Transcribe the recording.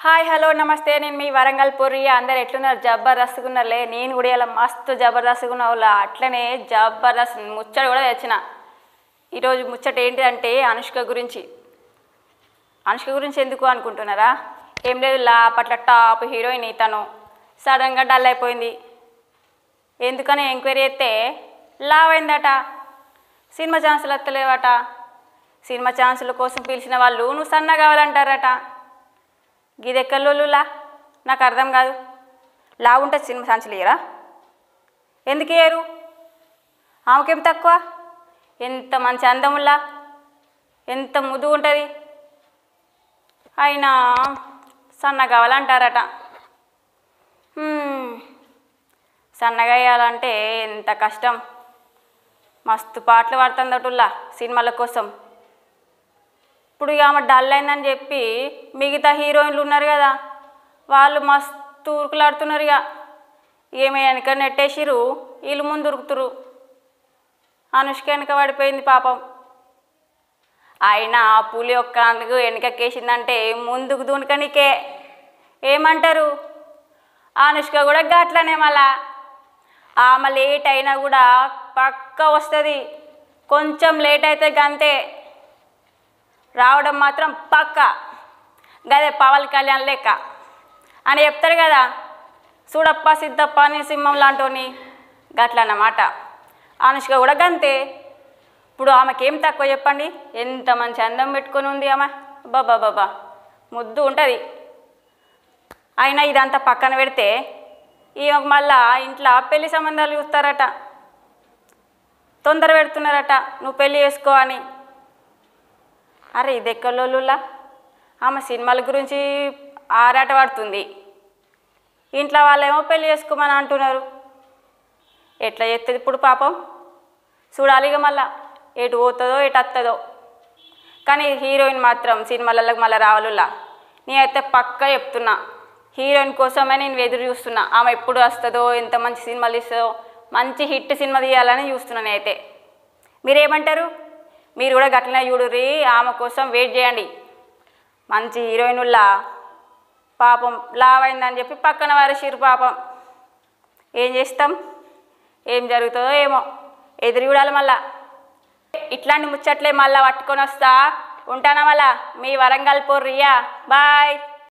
Hi hello నమస్తే నేను మీ వరంగల్ పొర్రి అందరు ఎట్లున్నారు జబర్దస్త్గా ఉన్నారులే నేను కూడా ఇలా మస్తు జబర్దస్త్గా ఉన్న వాళ్ళ అట్లనే జబర్దస్త్ ముచ్చట కూడా తెచ్చిన ఈరోజు ముచ్చట ఏంటిదంటే అనుష్క గురించి అనుష్క గురించి ఎందుకు అనుకుంటున్నారా ఏం లేదు లా అప్పట్లో టాప్ హీరోయిన్ తను సడన్గా డల్ అయిపోయింది ఎందుకని ఎంక్వైరీ చేస్తే లావ్ అయిందట సినిమా ఛాన్సులు వస్తలేవట సినిమా ఛాన్సుల కోసం పిలిచిన వాళ్ళు నువ్వు సన్న కావాలంటారట గిదెక్కల్లోలులా నాకు అర్థం కాదు లావు ఉంటే సినిమా ఛాన్సులు ఇయ్యరా ఎందుకు ఇయ్యరు ఆమెకేం తక్కువ ఎంత మంచి అందముల్లా ఎంత ముద్దు ఉంటుంది అయినా సన్న కావాలంటారట హ్మ్. సన్నగా వేయాలంటే ఎంత కష్టం మస్తు పాటలు పడుతుందటుల్లా సినిమాల కోసం ఇప్పుడు ఇక ఆమె డల్ అయిందని చెప్పి మిగతా హీరోయిన్లు ఉన్నారు కదా వాళ్ళు మస్తు ఉరుకులాడుతున్నారు ఇక ఏమి వెనక నెట్టేసిరు వీళ్ళు ముందు ఉరుకుతురు అనుష్క వెనక పడిపోయింది పాపం అయినా ఆ పులి ఒక్క అందుకు వెనకకేసిందంటే ముందుకు దునకనికే ఏమంటారు అనుష్క కూడా గట్లనే మళ్ళా ఆమె లేట్ అయినా కూడా పక్క వస్తుంది కొంచెం లేట్ అయితే గంతే రావడం మాత్రం పక్క గదే పవన్ కళ్యాణ్ లెక్క అని చెప్తాడు కదా చూడప్ప సిద్ధప్ప అని సింహం లాంటోని గట్లన్నమాట అనుష్క కూడా గంతే ఇప్పుడు ఆమెకేం తక్కువ చెప్పండి ఎంత మంచి అందం పెట్టుకొని ఉంది ఆమె బాబా బాబా ముద్దు ఉంటుంది అయినా ఇదంతా పక్కన పెడితే ఈమెకు మళ్ళా ఇంట్లో పెళ్లి సంబంధాలు చూస్తారట తొందర పెడుతున్నారట నువ్వు పెళ్లి చేసుకో అని అరే ఇది ఎక్కలోలులా ఆమె సినిమాల గురించి ఆరాట పడుతుంది ఇంట్లో వాళ్ళేమో పెళ్లి చేసుకోమని అంటున్నారు ఎట్లా చేస్తుంది ఇప్పుడు పాపం చూడాలి ఇక మళ్ళా ఎటు పోతుందో ఎటు వస్తుందో కానీ హీరోయిన్ మాత్రం సినిమాలలో మళ్ళీ రావాలులా నేనైతే పక్కా చెప్తున్నా హీరోయిన్ కోసమే నేను ఎదురు చూస్తున్నా ఆమె ఎప్పుడు వస్తుందో ఎంత మంచి సినిమాలు ఇస్తుందో మంచి హిట్ సినిమా తీయాలని చూస్తున్నాను నేనైతే మీరేమంటారు మీరు కూడా గట్లనే చూడుర్రి ఆమె కోసం వెయిట్ చేయండి మంచి హీరోయిన్లా పాపం లావ్ అయిందని చెప్పి పక్కన వారేసిరు పాపం ఏం చేస్తాం ఏం జరుగుతుందో ఏమో ఎదురు చూడాలి మళ్ళా ఇట్లాంటి ముచ్చట్లే మళ్ళా పట్టుకొని వస్తా ఉంటానా మళ్ళా మీ వరంగల్ పొర్రియా బాయ్